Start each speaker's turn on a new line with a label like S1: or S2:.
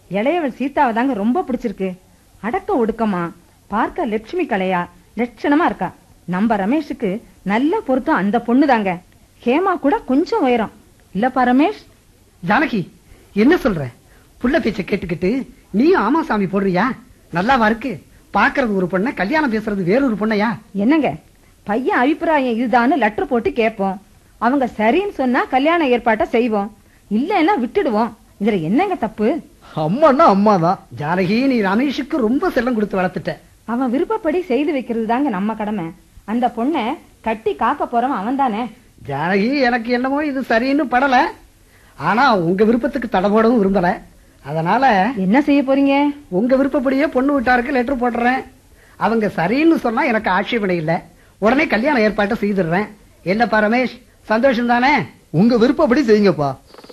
S1: இளையவள் சீதாவை தாங்க ரொம்ப பிடிச்சிருக்கு அடக்க ஒடுக்கமா பார்க்க லட்சுமி கலையா லட்சணமா இருக்கா நம்ம ரமேஷுக்கு நல்ல பொருத்தம் அந்த பொண்ணு தாங்க ஹேமா கூட கொஞ்சம் உயரம் இல்லப்பா ரமேஷ்
S2: ஜானகி என்ன சொல்ற புள்ள பேச்ச கேட்டுக்கிட்டு நீயும் ஆமா சாமி போடுறியா நல்லாவா இருக்கு பாக்குறது ஒரு பொண்ண கல்யாணம் பேசுறது வேறொரு பொண்ணையா
S1: என்னங்க பையன் அபிப்பிராயம் இதுதான்னு லெட்டர் போட்டு கேட்போம் அவங்க சரின்னு சொன்னா கல்யாண ஏற்பாட்டை செய்வோம் இல்லைன்னா விட்டுடுவோம் இதுல என்னங்க தப்பு
S3: அம்மான்னா அம்மாதான்
S2: ஜானகி நீ ரமேஷுக்கு ரொம்ப செல்லம் கொடுத்து வளர்த்துட்ட
S1: அவன் விருப்பப்படி செய்து வைக்கிறது தாங்க நம்ம கடமை அந்த பொண்ணை கட்டி காக்க போறவன் அவன் தானே
S2: ஜானகி எனக்கு என்னமோ இது சரின்னு படல ஆனா உங்க விருப்பத்துக்கு தடை போடவும் விரும்பல அதனால
S1: என்ன செய்ய போறீங்க
S2: உங்க விருப்பப்படியே பொண்ணு வீட்டாருக்கு லெட்டர் போடுறேன் அவங்க சரின்னு சொன்னா எனக்கு ஆட்சேபனை இல்ல உடனே கல்யாண ஏற்பாட்டை செய்துடுறேன் என்னப்பா ரமேஷ் சந்தோஷம் தானே
S3: உங்க விருப்பப்படி செய்யுங்கப்பா